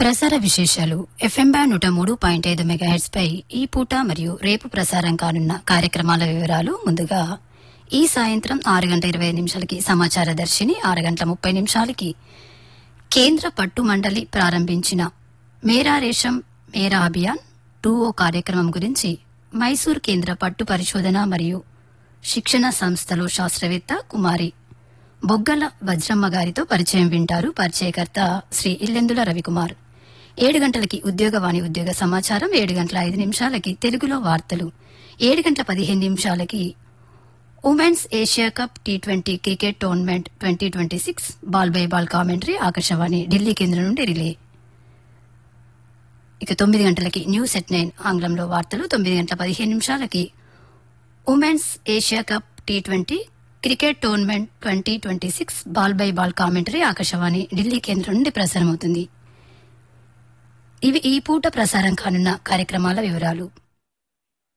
ప్రసార విశేషాలు FM band నూట మూడు పాయింట్ ఐదు మెగాహెట్స్ పై ఈ పూట మరియు రేపు ప్రసారం కానున్న కార్యక్రమాల వివరాలు ముందుగా ఈ సాయంత్రం ఆరు గంటల ఇరవై నిమిషాలకి సమాచార దర్శిని ఆరు గంటల ముప్పై నిమిషాలకి కేంద్ర పట్టు మండలి ప్రారంభించిన మేరా రేషం మేరా అభియాన్ టూ ఓ కార్యక్రమం గురించి మైసూర్ కేంద్ర పట్టు పరిశోధన మరియు శిక్షణ సంస్థలో శాస్త్రవేత్త కుమారి బొగ్గల వజ్రమ్మ గారితో పరిచయం వింటారు పరిచయకర్త శ్రీ ఇల్లెందుల రవికుమార్ ఏడు గంటలకి ఉద్యోగవాణి ఉద్యోగ సమాచారం ఏడు గంటల ఐదు నిమిషాలకి తెలుగులో వార్తలు ఏడు గంటల పదిహేను నిమిషాలకి women's Asia cup T twenty cricket tournament twenty twenty six ball by ball commentary Akashvani Delhi కేంద్రం నుండి రిలే ఇక తొమ్మిది గంటలకి న్యూస్ ఎట్ నైన్ ఆంగ్లంలో వార్తలు తొమ్మిది గంటల పదిహేను నిమిషాలకి women's Asia cup T twenty cricket tournament twenty twenty six ball by ball commentary Akashvani Delhi కేంద్రం నుండి ప్రసారమవుతుంది ఇవి ఈ పూట ప్రసారం కానున్న కార్యక్రమాల వివరాలు